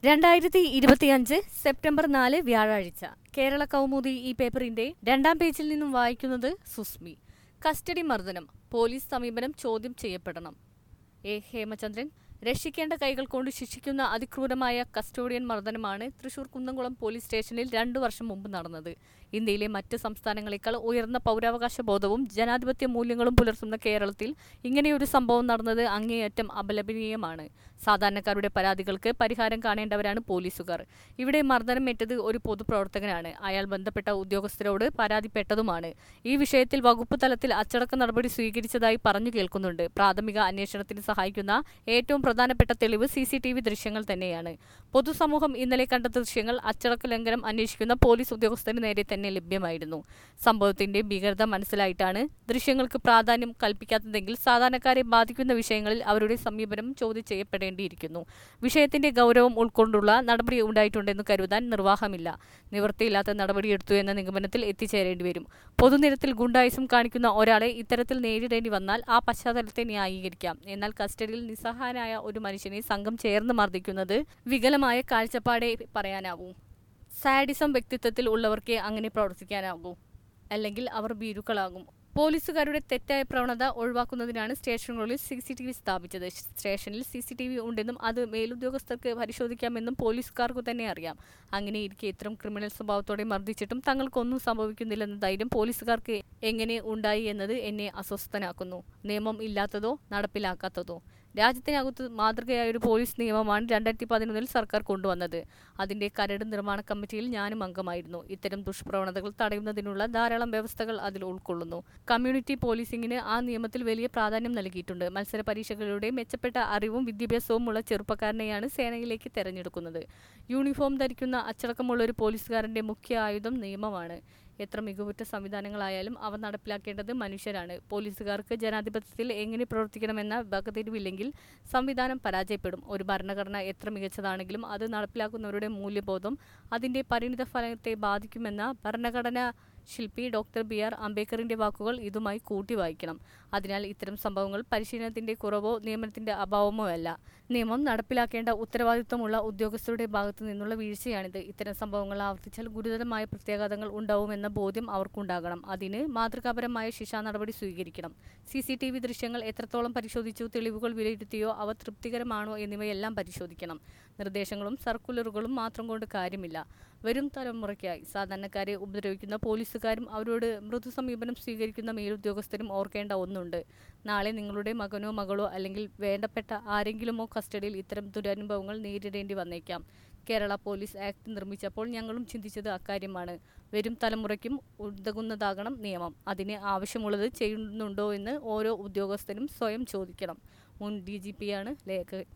രണ്ടായിരത്തി ഇരുപത്തിയഞ്ച് സെപ്റ്റംബർ നാല് വ്യാഴാഴ്ച കേരള കൗമുദി ഈ പേപ്പറിന്റെ രണ്ടാം പേജിൽ നിന്നും വായിക്കുന്നത് സുസ്മി കസ്റ്റഡി മർദ്ദനം പോലീസ് സമീപനം ചോദ്യം ചെയ്യപ്പെടണം എ ഹേമചന്ദ്രൻ രക്ഷിക്കേണ്ട കൈകൾ കൊണ്ട് ശിക്ഷിക്കുന്ന അതിക്രൂരമായ കസ്റ്റോഡിയൻ മർദ്ദനമാണ് തൃശൂർ കുന്നംകുളം പോലീസ് സ്റ്റേഷനിൽ രണ്ടു വർഷം മുമ്പ് നടന്നത് ഇന്ത്യയിലെ മറ്റ് സംസ്ഥാനങ്ങളെക്കാൾ ഉയർന്ന പൗരാവകാശ ബോധവും ജനാധിപത്യ മൂല്യങ്ങളും പുലർത്തുന്ന കേരളത്തിൽ ഇങ്ങനെയൊരു സംഭവം നടന്നത് അങ്ങേയറ്റം അപലപനീയമാണ് സാധാരണക്കാരുടെ പരാതികൾക്ക് പരിഹാരം കാണേണ്ടവരാണ് പോലീസുകാർ ഇവിടെ മർദ്ദനമേറ്റത് ഒരു പൊതുപ്രവർത്തകനാണ് അയാൾ ബന്ധപ്പെട്ട ഉദ്യോഗസ്ഥരോട് പരാതിപ്പെട്ടതുമാണ് ഈ വിഷയത്തിൽ വകുപ്പ് തലത്തിൽ അച്ചടക്ക നടപടി സ്വീകരിച്ചതായി പറഞ്ഞു കേൾക്കുന്നുണ്ട് പ്രാഥമിക അന്വേഷണത്തിന് സഹായിക്കുന്ന ഏറ്റവും പ്രധാനപ്പെട്ട തെളിവ് സി സി ടി വി ദൃശ്യങ്ങൾ തന്നെയാണ് പൊതുസമൂഹം ഇന്നലെ കണ്ട ദൃശ്യങ്ങൾ അച്ചടക്ക ലംഘനം അന്വേഷിക്കുന്ന പോലീസ് ഉദ്യോഗസ്ഥന് നേരെ തന്നെ ലഭ്യമായിരുന്നു സംഭവത്തിന്റെ ഭീകരത മനസ്സിലായിട്ടാണ് ദൃശ്യങ്ങൾക്ക് പ്രാധാന്യം കൽപ്പിക്കാത്തതെങ്കിൽ സാധാരണക്കാരെ ബാധിക്കുന്ന വിഷയങ്ങളിൽ അവരുടെ സമീപനം ചോദ്യം ചെയ്യപ്പെടേണ്ടിയിരിക്കുന്നു വിഷയത്തിന്റെ ഗൗരവം ഉൾക്കൊണ്ടുള്ള നടപടി ഉണ്ടായിട്ടുണ്ടെന്ന് കരുതാൻ നിർവാഹമില്ല നിവൃത്തിയില്ലാത്ത നടപടിയെടുത്തു എന്ന നിഗമനത്തിൽ എത്തിച്ചേരേണ്ടി വരും പൊതുനിരത്തിൽ ഗുണ്ടായുസം കാണിക്കുന്ന ഒരാളെ ഇത്തരത്തിൽ നേരിടേണ്ടി വന്നാൽ ആ പശ്ചാത്തലത്തെ ന്യായീകരിക്കാം എന്നാൽ കസ്റ്റഡിയിൽ നിസ്സഹായനായ ഒരു മനുഷ്യനെ സംഘം ചേർന്ന് മർദ്ദിക്കുന്നത് വികലമായ കാഴ്ചപ്പാടേ പറയാനാവൂ സാഡിസം വ്യക്തിത്വത്തിൽ ഉള്ളവർക്കേ അങ്ങനെ പ്രവർത്തിക്കാനാകൂ അല്ലെങ്കിൽ അവർ ഭീരുക്കളാകും പോലീസുകാരുടെ തെറ്റായ പ്രവണത ഒഴിവാക്കുന്നതിനാണ് സ്റ്റേഷനുകളിൽ സി സി ടി വി സ്ഥാപിച്ചത് സ്റ്റേഷനിൽ സി സി ടി വി ഉണ്ടെന്നും അത് മേലുദ്യോഗസ്ഥർക്ക് പരിശോധിക്കാമെന്നും പോലീസുകാർക്ക് തന്നെ അറിയാം അങ്ങനെ ഇരിക്കെ ഇത്തരം ക്രിമിനൽ സ്വഭാവത്തോടെ മർദ്ദിച്ചിട്ടും തങ്ങൾക്കൊന്നും സംഭവിക്കുന്നില്ലെന്ന ധൈര്യം പോലീസുകാർക്ക് എങ്ങനെ ഉണ്ടായി എന്നത് എന്നെ അസ്വസ്ഥനാക്കുന്നു നിയമം ഇല്ലാത്തതോ നടപ്പിലാക്കാത്തതോ രാജ്യത്തിനകത്ത് മാതൃകയായ ഒരു പോലീസ് നിയമമാണ് രണ്ടായിരത്തി പതിനൊന്നിൽ സർക്കാർ കൊണ്ടുവന്നത് അതിന്റെ കരട് നിർമ്മാണ കമ്മിറ്റിയിൽ ഞാനും അംഗമായിരുന്നു ഇത്തരം ദുഷ്പ്രവണതകൾ തടയുന്നതിനുള്ള ധാരാളം വ്യവസ്ഥകൾ അതിൽ ഉൾക്കൊള്ളുന്നു കമ്മ്യൂണിറ്റി പോലീസിംഗിന് ആ നിയമത്തിൽ വലിയ പ്രാധാന്യം നൽകിയിട്ടുണ്ട് മത്സര പരീക്ഷകളിലൂടെ മെച്ചപ്പെട്ട അറിവും വിദ്യാഭ്യാസവും ഉള്ള ചെറുപ്പക്കാരനെയാണ് സേനയിലേക്ക് തെരഞ്ഞെടുക്കുന്നത് യൂണിഫോം ധരിക്കുന്ന അച്ചടക്കമുള്ള ഒരു പോലീസുകാരന്റെ മുഖ്യ ആയുധം നിയമമാണ് എത്ര മികവുറ്റ സംവിധാനങ്ങളായാലും അവ നടപ്പിലാക്കേണ്ടത് മനുഷ്യരാണ് പോലീസുകാർക്ക് ജനാധിപത്യത്തിൽ എങ്ങനെ പ്രവർത്തിക്കണമെന്ന വകതിരിവില്ലെങ്കിൽ സംവിധാനം പരാജയപ്പെടും ഒരു ഭരണഘടന എത്ര മികച്ചതാണെങ്കിലും അത് നടപ്പിലാക്കുന്നവരുടെ മൂല്യബോധം അതിന്റെ പരിണിത ഫലത്തെ ബാധിക്കുമെന്ന ഭരണഘടന ശില്പി ഡോക്ടർ ബി ആർ അംബേദ്കറിന്റെ വാക്കുകൾ ഇതുമായി കൂട്ടി വായിക്കണം അതിനാൽ ഇത്തരം സംഭവങ്ങൾ പരിശീലനത്തിന്റെ കുറവോ നിയമനത്തിന്റെ അഭാവമോ അല്ല നിയമം നടപ്പിലാക്കേണ്ട ഉത്തരവാദിത്വമുള്ള ഉദ്യോഗസ്ഥരുടെ ഭാഗത്തു നിന്നുള്ള വീഴ്ചയാണിത് ഇത്തരം സംഭവങ്ങൾ ആവർത്തിച്ചാൽ ഗുരുതരമായ പ്രത്യാഘാതങ്ങൾ ഉണ്ടാവുമെന്ന ബോധ്യം അവർക്കുണ്ടാകണം അതിന് മാതൃകാപരമായ ശിക്ഷാ നടപടി സ്വീകരിക്കണം സി സി ടി വി ദൃശ്യങ്ങൾ എത്രത്തോളം പരിശോധിച്ചു തെളിവുകൾ വിലയിരുത്തിയോ അവ തൃപ്തികരമാണോ എന്നിവയെല്ലാം പരിശോധിക്കണം നിർദ്ദേശങ്ങളും സർക്കുലറുകളും മാത്രം കൊണ്ട് കാര്യമില്ല വരും തലമുറയ്ക്കായി സാധാരണക്കാരെ ഉപദ്രവിക്കുന്ന പോലീസുകാരും അവരോട് മൃദു സമീപനം സ്വീകരിക്കുന്ന മേലുദ്യോഗസ്ഥരും ഓർക്കേണ്ട ഒന്നുണ്ട് നാളെ നിങ്ങളുടെ മകനോ മകളോ അല്ലെങ്കിൽ വേണ്ടപ്പെട്ട ആരെങ്കിലുമോ കസ്റ്റഡിയിൽ ഇത്തരം ദുരനുഭവങ്ങൾ നേരിടേണ്ടി വന്നേക്കാം കേരള പോലീസ് ആക്ട് നിർമ്മിച്ചപ്പോൾ ഞങ്ങളും ചിന്തിച്ചത് അക്കാര്യമാണ് വരും തലമുറയ്ക്കും ഉതകുന്നതാകണം നിയമം അതിന് ആവശ്യമുള്ളത് ചെയ്യുന്നുണ്ടോ എന്ന് ഓരോ ഉദ്യോഗസ്ഥനും സ്വയം ചോദിക്കണം മുൻ ഡി ജി പിയാണ് ലേഖകൻ